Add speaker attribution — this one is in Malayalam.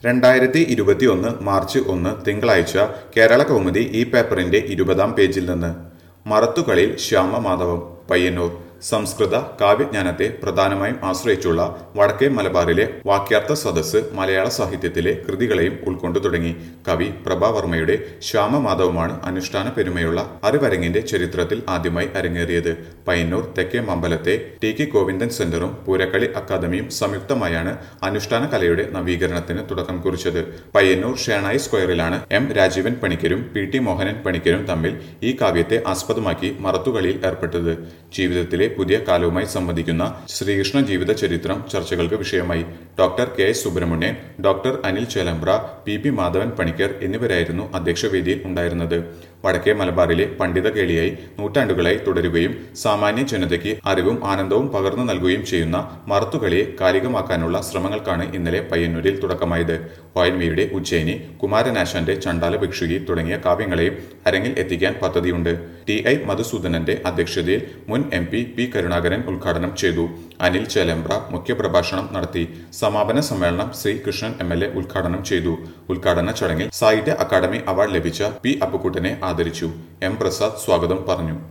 Speaker 1: രണ്ടായിരത്തി ഇരുപത്തിയൊന്ന് മാർച്ച് ഒന്ന് തിങ്കളാഴ്ച കേരള കൗമുദി ഈ പേപ്പറിന്റെ ഇരുപതാം പേജിൽ നിന്ന് മറത്തുകളിൽ ശ്യാമമാധവം പയ്യന്നൂർ സംസ്കൃത കാവ്യജ്ഞാനത്തെ പ്രധാനമായും ആശ്രയിച്ചുള്ള വടക്കേ മലബാറിലെ വാക്യാർത്ഥ സദസ്സ് മലയാള സാഹിത്യത്തിലെ കൃതികളെയും ഉൾക്കൊണ്ടു തുടങ്ങി കവി പ്രഭാവർമ്മയുടെ ശ്യാമമാധവമാണ് അനുഷ്ഠാന പെരുമയുള്ള അറിവരങ്ങിന്റെ ചരിത്രത്തിൽ ആദ്യമായി അരങ്ങേറിയത് പയ്യന്നൂർ തെക്കേ മമ്പലത്തെ ടി കെ ഗോവിന്ദൻ സെന്ററും പൂരക്കളി അക്കാദമിയും സംയുക്തമായാണ് അനുഷ്ഠാന കലയുടെ നവീകരണത്തിന് തുടക്കം കുറിച്ചത് പയ്യന്നൂർ ഷേണായി സ്ക്വയറിലാണ് എം രാജീവൻ പണിക്കരും പി ടി മോഹനൻ പണിക്കരും തമ്മിൽ ഈ കാവ്യത്തെ ആസ്പദമാക്കി മറത്തുകളിയിൽ ഏർപ്പെട്ടത് ജീവിതത്തിലെ പുതിയ കാലവുമായി സംവദിക്കുന്ന ശ്രീകൃഷ്ണ ജീവിത ചരിത്രം ചർച്ചകൾക്ക് വിഷയമായി doctor K S Subramanian doctor Anil Chelembra P P Madhavan Panicker എന്നിവരായിരുന്നു അധ്യക്ഷവേദിയിൽ ഉണ്ടായിരുന്നത് വടക്കേ മലബാറിലെ പണ്ഡിത കേളിയായി നൂറ്റാണ്ടുകളായി തുടരുകയും സാമാന്യ ജനതയ്ക്ക് അറിവും ആനന്ദവും പകർന്നു നൽകുകയും ചെയ്യുന്ന മറത്തുകളിയെ കാലികമാക്കാനുള്ള ശ്രമങ്ങൾക്കാണ് ഇന്നലെ പയ്യന്നൂരിൽ തുടക്കമായത് വാൽമീയുടെ ഉജ്ജയിനി കുമാരനാശാന്റെ ചണ്ടാല ഭിക്ഷുകി തുടങ്ങിയ കാവ്യങ്ങളെയും അരങ്ങിൽ എത്തിക്കാൻ പദ്ധതിയുണ്ട് ടി ഐ മധുസൂദനന്റെ അധ്യക്ഷതയിൽ മുൻ എം പി പി കരുണാകരൻ ഉദ്ഘാടനം ചെയ്തു അനിൽ ചേലമ്പ്ര മുഖ്യപ്രഭാഷണം നടത്തി സമാപന സമ്മേളനം Sree Krishnan M L A ഉദ്ഘാടനം ചെയ്തു ഉദ്ഘാടന ചടങ്ങിൽ സാഹിത്യ അക്കാദമി അവാർഡ് ലഭിച്ച പി അപ്പുക്കുട്ടനെ ആദരിച്ചു എം പ്രസാദ് സ്വാഗതം പറഞ്ഞു